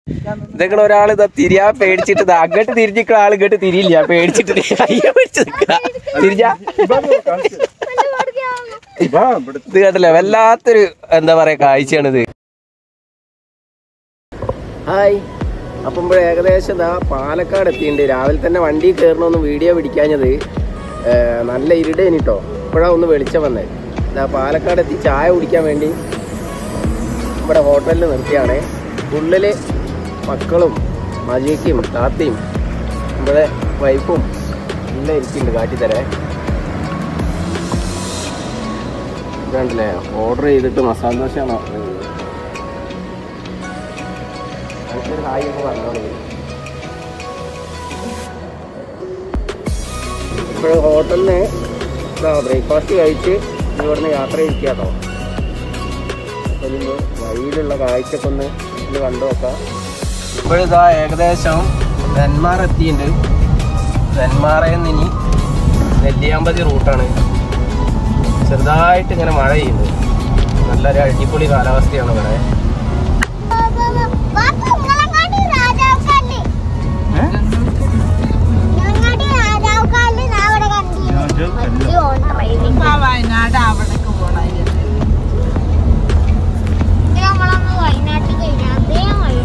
ഇതൊക്കെ ഒരാൾ ഇതാ തിരിയാ പേടിച്ചിട്ട് ഇതാ അങ്ങോട്ട് തിരിഞ്ഞിക്കുന്ന ആൾ ഇങ്ങോട്ട് തിരിയില്ല പേടിച്ചിട്ട് ദേ അയ്യോ പേടിച്ച് നിക്കാ. തിരിഞ്ഞാ ഇത് കേട്ടല്ലേ വല്ലാത്തൊരു എന്താ പറയാ കാഴ്ചയാണിത് ഹായ് അപ്പം ഇവിടെ ഏകദേശം ഇതാ പാലക്കാട് എത്തിയിട്ടുണ്ട് രാവിലെ തന്നെ വണ്ടി കയറണമെന്ന് വീഡിയോ പിടിക്കാഞ്ഞത് ഏർ, നല്ല ഇരുടേനി കേട്ടോ ഇപ്പോഴാണ് ഒന്ന് വെളിച്ചം വന്നത് ഇതാ പാലക്കാട് എത്തി ചായ കുടിക്കാൻ വേണ്ടി ഇവിടെ ഹോട്ടലിൽ നിർത്തിയാണ് ഉള്ളിൽ മക്കളും മജിക്കും താത്തയും ഇവിടെ വൈഫും എല്ലാം ഇരിക്കുന്നുണ്ട് കാട്ടിത്തരേ ഇതാണ്ടല്ലേ ഓർഡർ ചെയ്തിട്ട് മസാല ദോശയാണോ നമുക്കൊരു ഹായ് ഒക്കെ പറഞ്ഞോളൂ ഇപ്പോൾ ഹോട്ടലിൽ നിന്ന് ബ്രേക്ക്ഫാസ്റ്റ് കഴിച്ച് ഇവിടുന്ന് യാത്ര ഇരിക്കുക കേട്ടോ അപ്പോൾ ഇതിന് വഴിയിലുള്ള കാഴ്ചയൊക്കെ ഒന്ന് ഇത് കണ്ടു നോക്കാം ഇപ്പോഴിതാ ഏകദേശം നെന്മാറ എത്തിയിട്ടുണ്ട് നെന്മാറയിൽ നിന്ന് ഇനി നെല്ലിയാമ്പതി റൂട്ടാണ് ചെറുതായിട്ട് ഇങ്ങനെ മഴ ചെയ്യുന്നുണ്ട് നല്ലൊരു അടിപൊളി കാലാവസ്ഥയാണ് ഇവിടെ വയനാട് അവിടേക്ക് പോണ വയനാട്ടിൽ കഴിഞ്ഞാൽ അതേ വഴി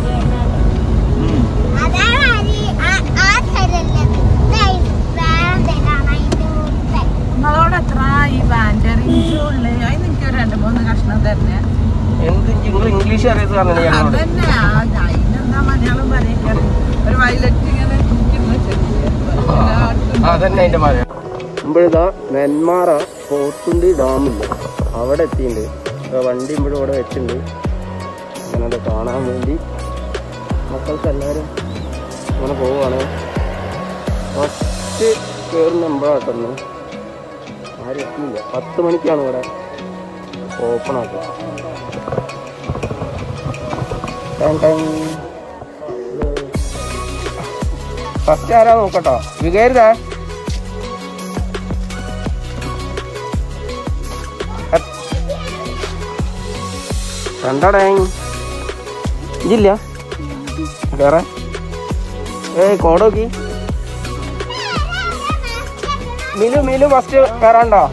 അതാണ് അത് ആ- ആ സ്ഥലല്ലേ വേറെ അതിന്റെ മുമ്പേ നിങ്ങളോട് എത്ര ഈ ബാൻഡറിങ്സ് ഉള്ളു അതിന് എനിക്ക് രണ്ട് മൂന്ന് കഷ്ണം തരണേ എന്ത് നിങ്ങൾ ഇംഗ്ലീഷ് അറിയാത്ത പറഞ്ഞു ഞങ്ങളോട് അതന്നെ ആ, അതിനെന്താ മലയാളം പറയുന്നത് ഒരു വയലറ്റ് ഇങ്ങനെ ഇരിക്കുന്ന ചെടി. അതന്നെ അതിന്റെ മഴ ഇമ്പോഴിതാ നെന്മാറ പോത്തുണ്ടി ഡാമില്ല അവിടെ എത്തിയിട്ടുണ്ട് ഇപ്പൊ വണ്ടി ഇമ്പോഴും ഇവിടെ വെച്ചിട്ടുണ്ട് അങ്ങനെ അത് കാണാൻ വേണ്ടി മക്കൾക്ക് എല്ലാവരും അങ്ങനെ പോവുകയാണ് ഫസ്റ്റ് കയറുന്ന എമ്പോഴാട്ടെന്ന് ആരും എത്തിയില്ല പത്ത് മണിക്കാണ് ഇവിടെ ഓപ്പൺ ആക്കുക ഫസ്റ്റ് ആരാ നോക്കട്ടോ വികരുതാ രണ്ടാടേ ഇല്ല കേറെ ഏയ് കോഡ് നോക്കി മിലു മിലു ഫസ്റ്റ് കയറാണ്ടോ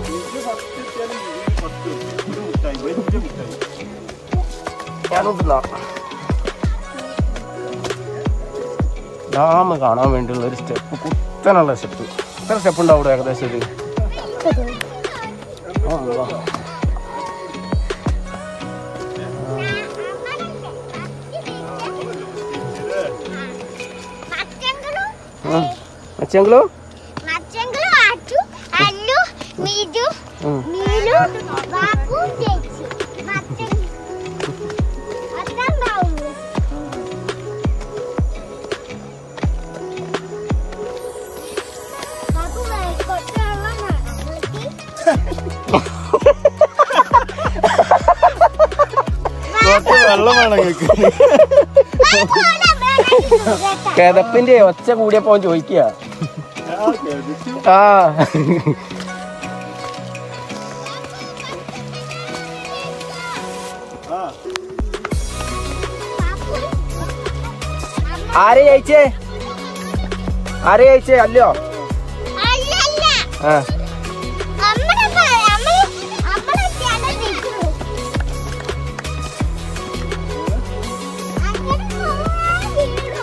ഞാനൊന്നില്ല ഡാം കാണാൻ വേണ്ടിയുള്ള ഒരു സ്റ്റെപ്പ് കുത്തനുള്ള സ്റ്റെപ്പ് എത്ര സ്റ്റെപ്പ് ഉണ്ടാവും ഇവിടെ ഏകദേശം ഇത് ആ, അള്ളാ. മച്ചങ്ങളും ആ. മച്ചെങ്കിലോ മച്ചങ്ങളും ആറ്റു അല്ലു നീജു ഉം. നീലു ബാപ്പു ചേച്ചി മച്ചൻ അതുണ്ടാവുള്ളൂ ബാപ്പു കൊച്ചുള്ള വെള്ളം വേണം കേക്ക് കിതപ്പിന്റെ ഒച്ച കൂടിയപ്പോ അവൻ ചോദിക്കുക ആ ആരെ ജയിച്ചേ ആരെ ജയിച്ചേ അല്ലയോ അല്ലല്ല ആ അമ്മടെ അമ്മ അമ്മടെ ചേട്ടൻ നിൽക്കുന്നു അങ്ങനെ പോവാൻ വീണു.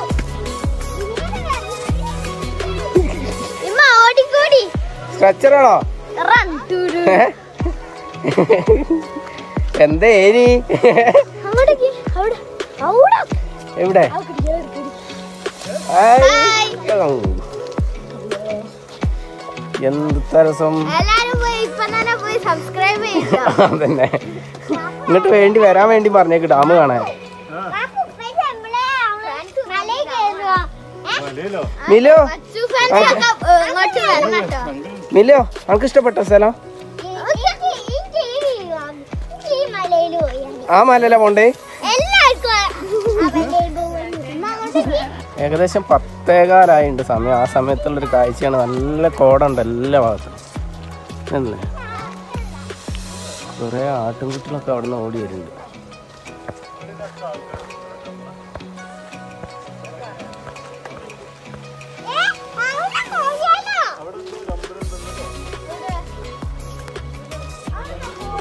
ഇമ്മ ഓടിക്കൂടി സ്ട്രെച്ചറാണോ റൺ ടൂരു എന്താ ഏരി അങ്ങോട്ടേക്ക് അവിടെ അവിടെ എവിടെ അവിടെ അവിടെ ആയ്. എന്ത് തരസം എല്ലാരും പോയി ഇപ്പൊ തന്നെ പോയി സബ്സ്ക്രൈബ് ചെയ്യില്ല അതന്നെ ഇങ്ങോട്ട് വേണ്ടി വരാൻ വേണ്ടി പറഞ്ഞേക്ക് ഡാം കാണാൻ മിലോ ഇങ്ങോട്ട് വരണം കേട്ടോ മിലോ നമുക്ക് ഇഷ്ടപ്പെട്ട സ്ഥലം ഈ മലയിൽ പോയി ആ മലല്ല പോണ്ടേ എല്ലാവർക്കും അവരുടെ ഉമ്മ അങ്ങോട്ടേക്ക് ഏകദേശം പത്തേകാലായിട്ടുണ്ട് സമയം ആ സമയത്തുള്ളൊരു കാഴ്ചയാണ് നല്ല കോടുണ്ട് എല്ലാ ഭാഗത്തും അല്ലേ കുറേ ആട്ടുംകുട്ടികളൊക്കെ അവിടെ നിന്ന് ഓടി വരുന്നുണ്ട്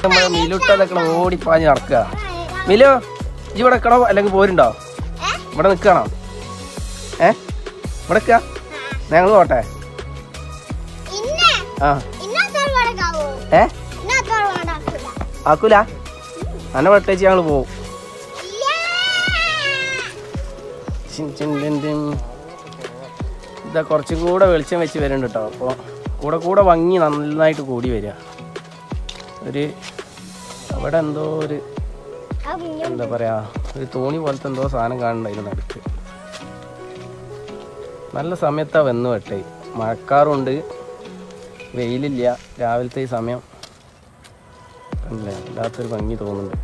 നമ്മളെ മിലുട്ട നിൽക്കണ ഓടിപ്പാഞ്ഞ് നടക്കുക മിലു ഇജ്ജ് ഇവിടെ നിൽക്കണോ അല്ലെങ്കിൽ പോരുണ്ടോ ഇവിടെ നിൽക്കണോ ഏ ഇവിടെ നിൽക്കുക ഞങ്ങൾ പോട്ടെ ഇന്നെ ആ ഇന്നത്തെ വടക്കാവോ ഏ ഇന്നത്തെ വടക്കില്ല ആക്കൂല അന്നെ വെട്ടേച്ച് ഞങ്ങൾ പോവും ചിൻ ചിൻ ടിൻ ടിൻ. ഇതാ കുറച്ചും കൂടെ വെളിച്ചം വെച്ച് വരുന്നുണ്ട് കേട്ടോ അപ്പോൾ കൂടെ കൂടെ ഭംഗി നന്നായിട്ട് കൂടി വരിക ഒരു അവിടെ എന്തോ ഒരു എന്താ പറയാ ഒരു തോണി പോലത്തെ എന്തോ സാധനം കാണുന്നുണ്ടായിരുന്നു അടുത്ത് നല്ല സമയത്താ വന്ന് വെട്ടേ മഴക്കാറുണ്ട് വെയിലില്ല രാവിലത്തെ ഈ സമയം അല്ലേ വല്ലാത്തൊരു ഭംഗി തോന്നുന്നുണ്ട്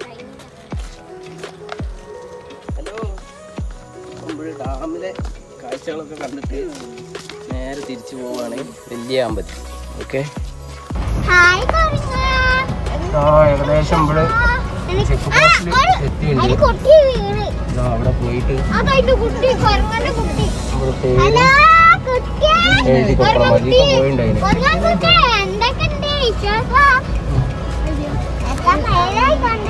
ഹലോ നമ്മൾ ഡാമിലെ കാഴ്ചകളൊക്കെ കണ്ടിട്ട് നേരെ തിരിച്ചു പോവുകയാണ് വലിയ അമ്പലത്തിൽ ഓക്കെ ഹായ് കൊറിങ്ങ ആ ഏകദേശം ഇവിടെ ചെക്ക് പോസ്റ്റിൽ എത്തിയിട്ടുണ്ട് കുട്ടി വീണ് ഇതാ അവിടെ പോയിട്ട് അതായിട്ട് കുട്ടി കൊരങ്ങന്റെ കുട്ടി നമ്മുടെ പേര് ഹലോ കുട്ടി എഴുതി കൊടുക്കണം മതിയൊക്കെ പോയിണ്ടായിന് കൊരങ്ങൻ കുട്ടി എന്തൊക്കെയുണ്ട് വിശ്വാസം എത്ര നേരമായി കണ്ടു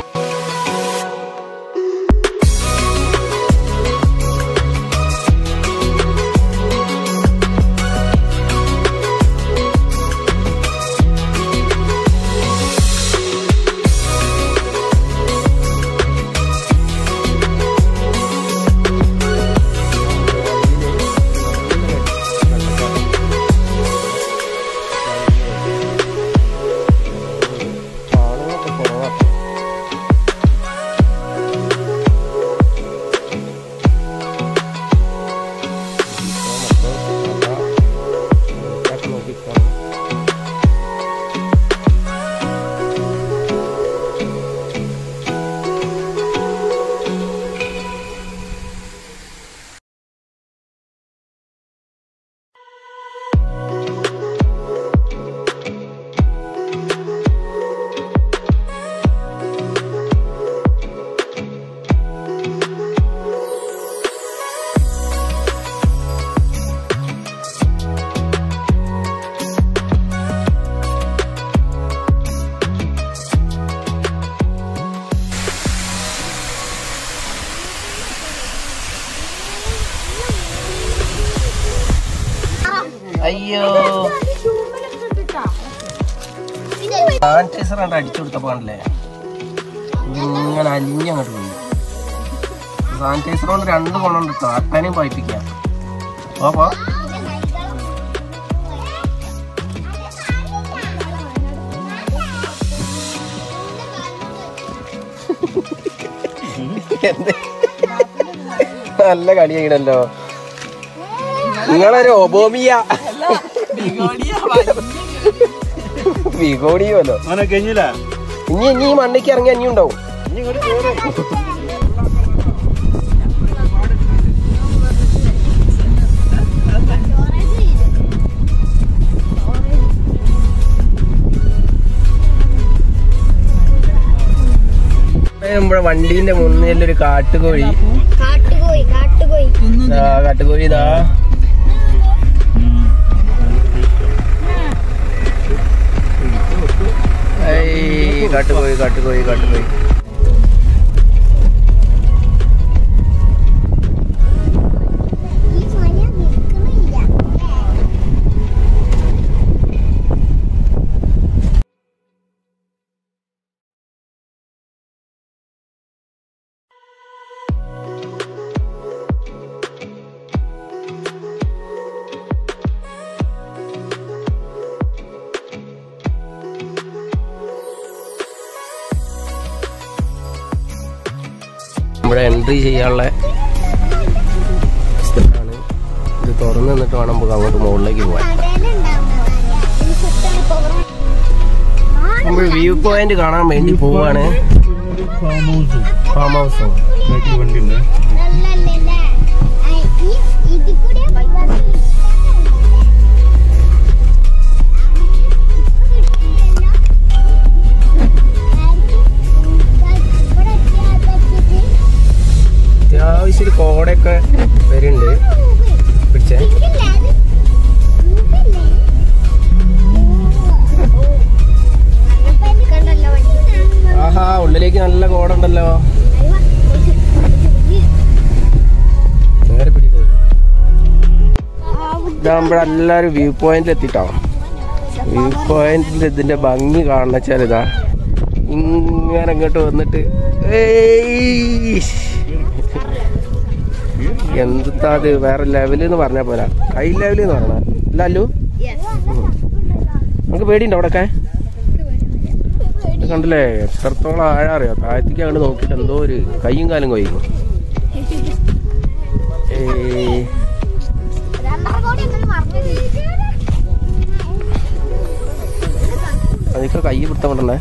ആളുകളൊക്കെ കുറവാണ് അയ്യോ സാനിറ്റൈസർ കണ്ട് അടിച്ചു കൊടുത്തപ്പോ കണ്ടില്ലേ ഇങ്ങനെ അലിഞ്ഞങ്ങോട്ട് പോയി സാനിറ്റൈസർ കൊണ്ട് രണ്ട് ഗുണം കിട്ടോ അട്ടനെയും പഴിപ്പിക്കാം അപ്പോ എന്ത് നല്ല കളിയാണല്ലോ നിങ്ങളൊരു ഒബോമിയ വിഗോടിയുമല്ലോ അങ്ങനെ കഴിഞ്ഞില്ല ഇനി ഇനി ഈ മണ്ണിക്ക് ഇറങ്ങി ഇനി ഉണ്ടാവും ഇനി ഇങ്ങോട്ട് കേറ്. നമ്മുടെ വണ്ടീന്റെ മുന്നിൽ ഒരു കാട്ടുകോഴി കാട്ടുപോയി കാട്ടുപോയി ദാ കാട്ടുകോഴി ഇതാ ഏയ് കാട്ടുകോഴി കാട്ടുകോഴി കാട്ടുകോഴി ഈ സ്വയം നിൽക്കുന്നില്ല ഇവിടെ എൻട്രി ചെയ്യാനുള്ള സ്ഥലമാണ് ഇത് തുറന്നു നിന്നിട്ട് വേണം നമുക്ക് അങ്ങോട്ട് മുകളിലേക്ക് പോകാൻ നമ്മൾ വ്യൂ പോയിന്റ് കാണാൻ വേണ്ടി പോവാണ് ഒരു ഫാം ഹൗസും ഫാം ഹൗസോ ബാക്കിൽ വണ്ടി ഉണ്ട് അത്യാവശ്യം ഒരു കോടയൊക്കെ വരുന്നുണ്ട് പിടിച്ചേ കണ്ടല്ലോ വണ്ടി ആഹാ ഉള്ളിലേക്ക് നല്ല കോടുണ്ടല്ലോ നേരെ പിടിക്കും ഇതാകുമ്പോഴെല്ലാരും വ്യൂ പോയിന്റിൽ എത്തിട്ടോ വ്യൂ പോയിന്റിൽ ഇതിന്റെ ഭംഗി കാണുന്ന വെച്ചാൽ ഇതാ ഇങ്ങനെ ഇങ്ങോട്ട് വന്നിട്ട് ഏയ് എന്താ അത് വേറെ ലെവല് എന്ന് പറഞ്ഞാ പോരാ ഹൈ ലെവല് എന്ന് പറഞ്ഞാ അല്ലല്ലോ നമുക്ക് പേടിയുണ്ടോ അവിടെയൊക്കെ ഇത് കണ്ടില്ലേ എത്രത്തോളം ആഴം അറിയോ താഴത്തേക്ക് അങ്ങോട്ട് നോക്കിയിട്ട് എന്തോ ഒരു കയ്യും കാലും കൊയ്യുന്നു ഏയ് രണ്ടാം കോടി അങ്ങനെ മറന്നു അതൊക്കെ കൈ പിടുത്തം കൊണ്ടേ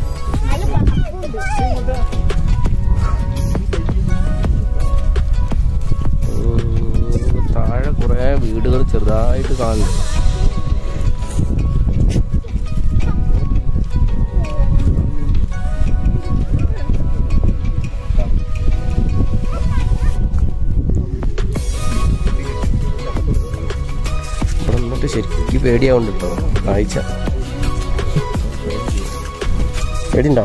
താഴെ കുറെ വീടുകൾ ചെറുതായിട്ട് കാണുന്നു ഇവിടെ നിന്നിട്ട് ശരിക്കും പേടിയാവുണ്ട് കേട്ടോ കാഴ്ച പേടിയുണ്ടോ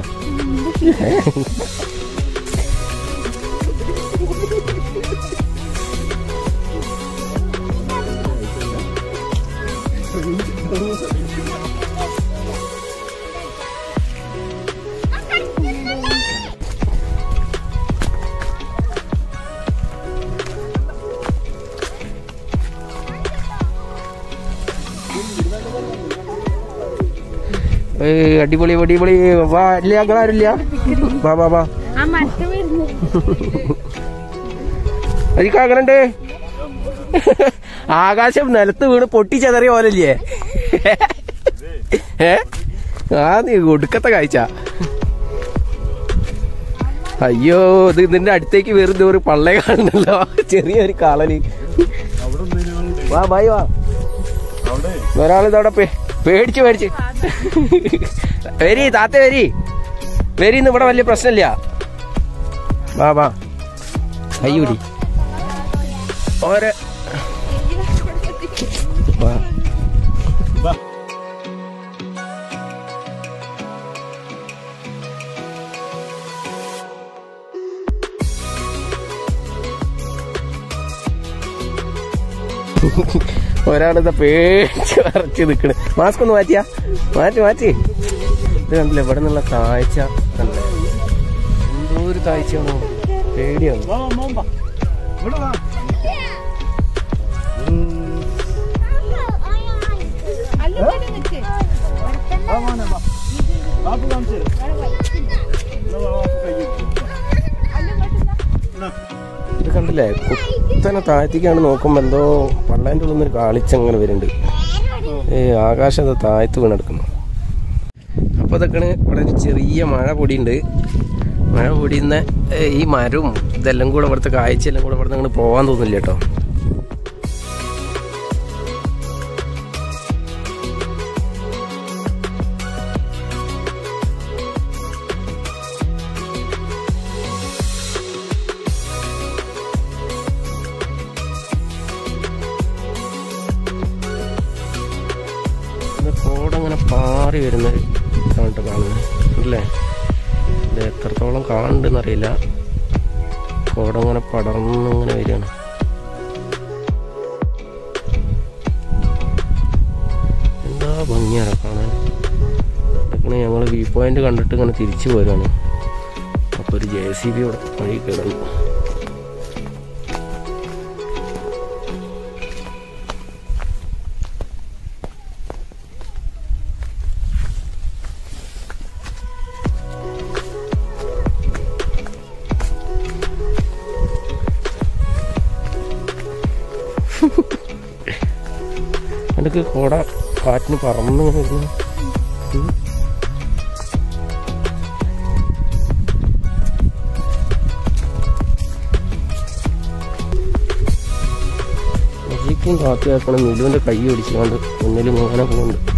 ഏയ് അടിപൊളി അടിപൊളി വാ ഇല്ല ഞങ്ങളാരില്ല വാ വാ വാ ആ മറ്റു വരുന്നു അതിക്ക് അങ്ങനുണ്ട് ആകാശം നിലത്ത് വീണ് പൊട്ടിച്ചെതറിയ പോലല്ലേ ഏ ആ നീ ഒടുക്കത്തെ കാഴ്ച അയ്യോ ഇത് ഇതിന്റെ അടുത്തേക്ക് വെറുതെ ഒരു പള്ളേ കാണുന്നല്ലോ ചെറിയൊരു കാളന് അവിടെ ഒന്നിനാളുണ്ട് വാ ബായ് വാ അവിടെ ഒരാളിതവിടെ പേ പേടിച്ച് പേടിച്ച് വരി താത്ത വരി വരി ഇന്ന് ഇവിടെ വലിയ പ്രശ്നമില്ല വാ വാ കയ്യൂടി ഓരെ വാ വാ. ഒരാളിതാ പേടിച്ച് വരച്ച് നിക്കണ് മാസ്ക് ഒന്ന് മാറ്റിയാ മാറ്റി മാറ്റി ഇത് കണ്ടില്ല ഇവിടെ നിന്നുള്ള കാഴ്ച കണ്ടില്ലേ എന്തോ ഒരു കാഴ്ചയാണോ പേടിയാണ് വാ മോൻ വാ ഇവിടെ വാ ഉം. വാ മോനെ വാ ബാപ്പു കാണിച്ചു തരും. എന്നാ വാ, ബാപ്പു കൈ എടുത്തു. എന്നാ. ഇത് കണ്ടില്ലേ കുത്തനെ താഴത്തേക്കാണ് നോക്കുമ്പോ എന്തോ പള്ളേന്റെ ഉള്ളിൽ നിന്ന് കാളിച്ചങ്ങനെ വരുന്നുണ്ട് ഏ ആകാശം അത് താഴത്ത് വീണെടുക്കുന്നു അപ്പൊ ഇതൊക്കെയാണ് ഇവിടെ ഒരു ചെറിയ മഴ പൊടിയുണ്ട് മഴ പൊടിയുന്ന ഏ, ഈ മരവും ഇതെല്ലാം കൂടെ ഇവിടുത്തെ കാഴ്ചയെല്ലാം കൂടെ ഇവിടെ നിന്ന് പോകാൻ തോന്നില്ല കേട്ടോ ഇത് കോടങ്ങനെ പാറി വരുന്ന ഇതാണ് കാണുന്നത് അല്ലേ ഇത് എത്രത്തോളം കാണുന്നുണ്ടെന്ന് അറിയില്ല കോടങ്ങനെ പടർന്ന് ഇങ്ങനെ വരികയാണ് എന്താ ഭംഗിയാണ് കാണാൻ ഇതൊക്കെ ഞങ്ങൾ വ്യൂ പോയിന്റ് കണ്ടിട്ട് ഇങ്ങനെ തിരിച്ചു പോരുകയാണ് അപ്പോൾ ഒരു ജെ സി ബി ഇവിടെ വഴി കിടന്നു എനിക്ക് കോട കാറ്റിന് പറന്നിങ്ങനെ വരുന്നു ഉം. അജിക്കും കാത്തി ആക്കണം മിലുവിന്റെ കൈ പിടിച്ചുകൊണ്ട് മുന്നിൽ ഇങ്ങനെ പോകുന്നുണ്ട്